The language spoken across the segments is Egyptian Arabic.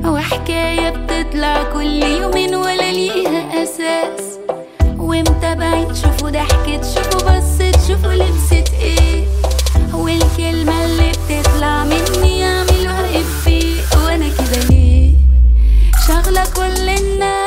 وحكاية بتطلع كل يومين ولا ليها أساس وامتى بعيد شوفوا ضحكت شوفوا بصت شوفوا لبست ايه والكلمة اللي بتطلع مني يعملوها افيه وانا كده ليه شغلة كل الناس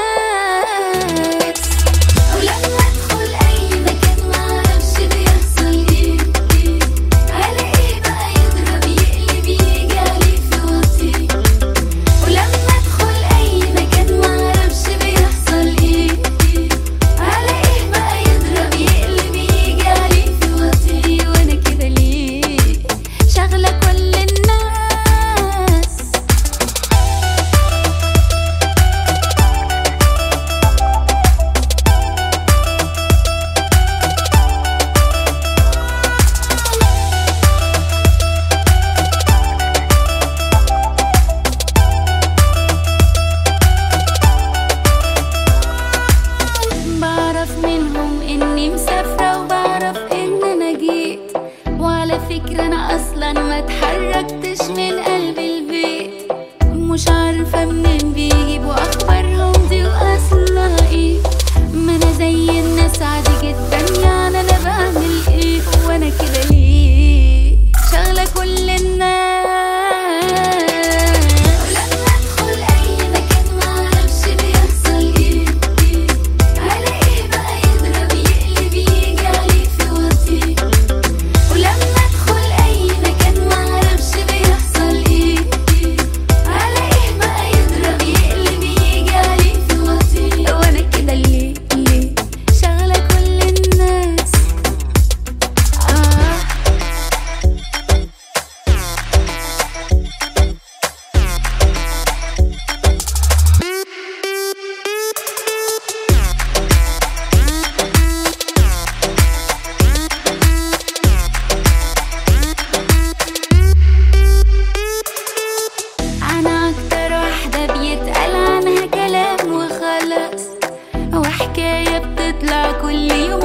ولما ادخل اي مكان معرفش بيحصل ايه ايه الاقيه بقى يضرب يقلب يجي عليه في وطي ولما ادخل اي مكان معرفش بيحصل ايه ايه الاقيه بقى يضرب يقلب يجي عليه في وطي وانا كده ليه شغلة كل الناس بعرف منهم اني مسافرة وبعرف ان انا جيت وعلى فكرة انا اصلا ما اتحركتش من قلب البيت مش عارفة منين بيجيبوا اخبارهم دي واصلها ايه ما انا زي الناس عادي جدا يعني انا بعمل ايه وانا كده ليه شغلة كل الناس ولما ادخل اي مكان معرفش بيحصل ايه ايه الاقيه بقى يضرب يقلب يجي عليه في وطي ولما ادخل اي مكان معرفش بيحصل ايه ايه الاقيه بقى يضرب يقلب يجي عليه في وطي وانا كده ليه ليه شغلة كل الناس آه أنا أكتر واحدة بيتقال عنها كلام وخلاص وحكاية بتطلع كل يوم